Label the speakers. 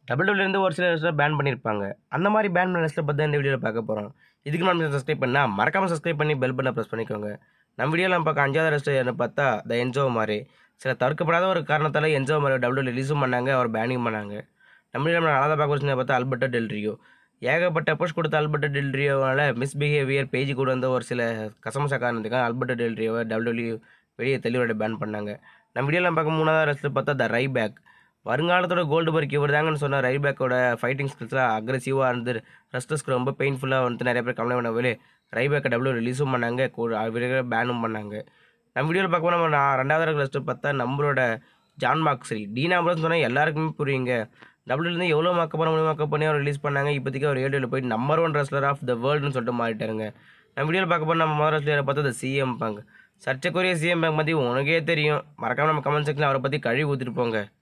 Speaker 1: டபிள்யூலேருந்து ஒரு சில wrestler pan பண்ணியிருப்பாங்க அந்த மாதிரி பேன் பண்ண ரெஸ்லர் பற்றி இந்த வீடியோவில் பார்க்க போகிறோம் இதுக்கு நம்ம சப்ஸ்கிரைப் பண்ணால் மறக்காமல் சப்ஸ்கிரைப் பண்ணி பெல் பண்ண ப்ரெஸ் பண்ணிக்கோங்க நம்ம வீடியோவில் நம்ம பார்க்க அஞ்சாவது ரெஸ்லர் என்ன பார்த்தா த என்ஜோ மாதிரி சில தவிர்க்கப்படாத ஒரு காரணத்தால் என்ஜோ மாதிரி டபிள்யூ ரிலீஸும் பண்ணாங்க அவர் பேனிங் பண்ணாங்க நம்ம வீடியோவில் நம்ம நாலாவது பார்க்க வச்சு பார்த்தா அல்பர்டோ டெல்ரியோ ஏகப்பட்ட புஷ் கொடுத்த அல்பர்டோ டெல்ரியோவால் மிஸ்பிஹேவியர் பேஜ் கூட வந்த ஒரு சில கசமச காரணத்துக்காக அல்பர்டோ டெல்ரியோவை டபிள்யூ வெளியே தெளிவோட பேன் பண்ணாங்க நம்ம வீடியோவில் பார்க்க மூணாவது ரெஸ்லர் பார்த்தா த ரை பேக் வருங்காலத்தோட கோல்டு பர்க் இவர் தாங்கன்னு சொன்ன ரை பேக்கோட ஃபைட்டிங் ஸ்கில்ஸ்லாம் அக்ரெசிவாக இருந்து ரெஸ்டர்ஸ்க்கு ரொம்ப பெயின்ஃபுல்லாக வந்து நிறைய பேர் கம்ப்ளைண்ட் பண்ணவே ரை பேக்கை டபிள்யூ ரிலீஸும் பண்ணாங்க அவருக்கு பேனும் பண்ணாங்க நம்ம வீடியோவில் பார்க்கும்போது நம்ம நான் ரெண்டாவது ரெஸ்டர் பார்த்தா நம்மளோட ஜான் மாக்ஸரி டீனா அம்பரஸ் சொன்னால் எல்லாருக்குமே புரியுங்க டபிள்யூலேருந்து எவ்வளோ மக்கப் பண்ண முடியும் மக்கப் பண்ணி அவர் ரிலீஸ் பண்ணாங்க இப்போதைக்கு அவர் ஏடியோவில் போய் number one wrestler of the வேர்ல்டுன்னு சொல்லிட்டு மாறிட்டாருங்க நம்ம வீடியோவில் பார்க்க போனால் நம்ம முதல் ரெஸ்லரை பார்த்தா the சிஎம் பங்க் சர்ச்சைக்குரிய சிஎம் பேங்க் பற்றி உனக்கே தெரியும் மறக்காம நம்ம கமெண்ட் செக்ஷனில் அவரை பற்றி கழுவி ஊற்றிட்டு போங்க